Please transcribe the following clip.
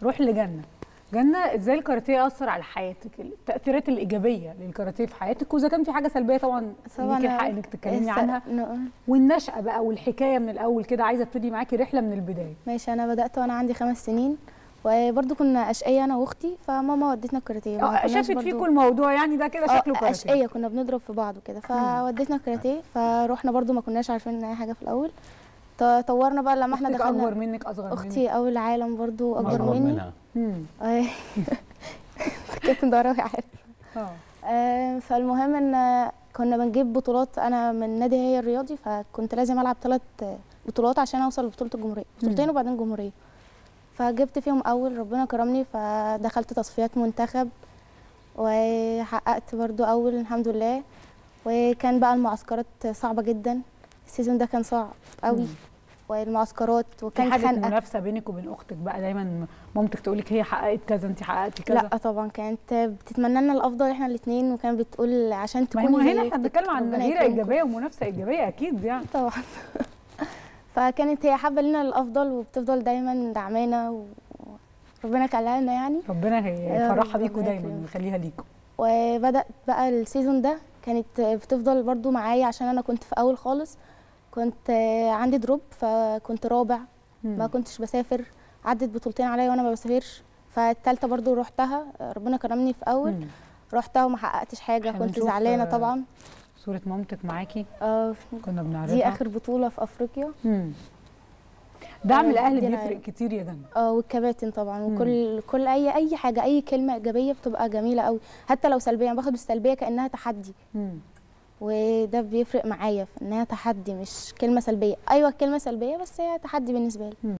روح لجنه جنة ازاي الكاراتيه اثر على حياتك التاثيرات الايجابيه للكاراتيه في حياتك واذا كان في حاجه سلبيه طبعا طبعا ليكي الحق انك تتكلمي الس- عنها ن- والنشأة بقى والحكايه من الاول كده عايزه ابتدي معاكي رحله من البدايه ماشي انا بدات وانا عندي خمس سنين وبرضه كنا اشقيه انا واختي فماما ودتنا الكاراتيه ما اه كناش شافت برضو- فيكم الموضوع يعني ده كده اه شكله كاراتيه اشقيه كنا بنضرب في بعض وكده فودتنا الكاراتيه فروحنا برضو ما كناش عارفين اي حاجه في الاول ط- طورنا بقى لما احنا اختك دخلنا اكبر منك اصغر منك اختي اول عالم برضو اكبر أكبر مني منها مم. آه. كانت ضهرها عارف اه آه، فالمهم ان كنا بنجيب بطولات انا من نادي هي الرياضي فكنت لازم العب ثلاث بطولات عشان اوصل لبطوله الجمهوريه بطولتين مم. وبعدين جمهوريه فجبت فيهم اول ربنا كرمني فدخلت تصفيات منتخب وحققت برضو اول الحمد لله وكان بقى المعسكرات صعبه جدا السيزون ده كان صعب قوي مم. والمعسكرات في وكان حاجه خنقه منافسه بينك وبين اختك بقى دايما مامتك تقول لك هي حققت كذا انت حققتي كذا لا طبعا كانت بتتمنى لنا الافضل احنا الاثنين وكانت بتقول عشان ما تكوني هو هنا زي احنا أختك بنتكلم عن ربنا غيره يكرمكم. ايجابيه ومنافسه ايجابيه اكيد يعني طبعا فكانت هي حابه لنا الافضل وبتفضل دايما دعمانا وربنا يخليها لنا يعني ربنا يا رب، يفرحها بيكم ربنا دايما يكرمك. ويخليها ليكم وبدات بقى السيزون ده كانت بتفضل برضو معايا عشان انا كنت في اول خالص كنت عندي دروب فكنت رابع ما كنتش بسافر عدت بطولتين عليا وانا ما بسافرش فالتالتة برضو رحتها ربنا كرمني في اول مم. رحتها وما حققتش حاجه إحنا كنت بنشوف، زعلانه آه، طبعا صوره مامتك معاكي آه، كنا بنعرضها دي اخر بطوله في افريقيا مم. دعم آه، الاهل دي بيفرق العالم. كتير يا جنة اه والكباتن طبعا وكل كل اي اي حاجه اي كلمه ايجابيه بتبقى جميله قوي حتى لو سلبيه انا باخد السلبيه كانها تحدي مم. وده بيفرق معايا في انها تحدي مش كلمه سلبيه ايوه كلمه سلبيه بس هي تحدي بالنسبه لي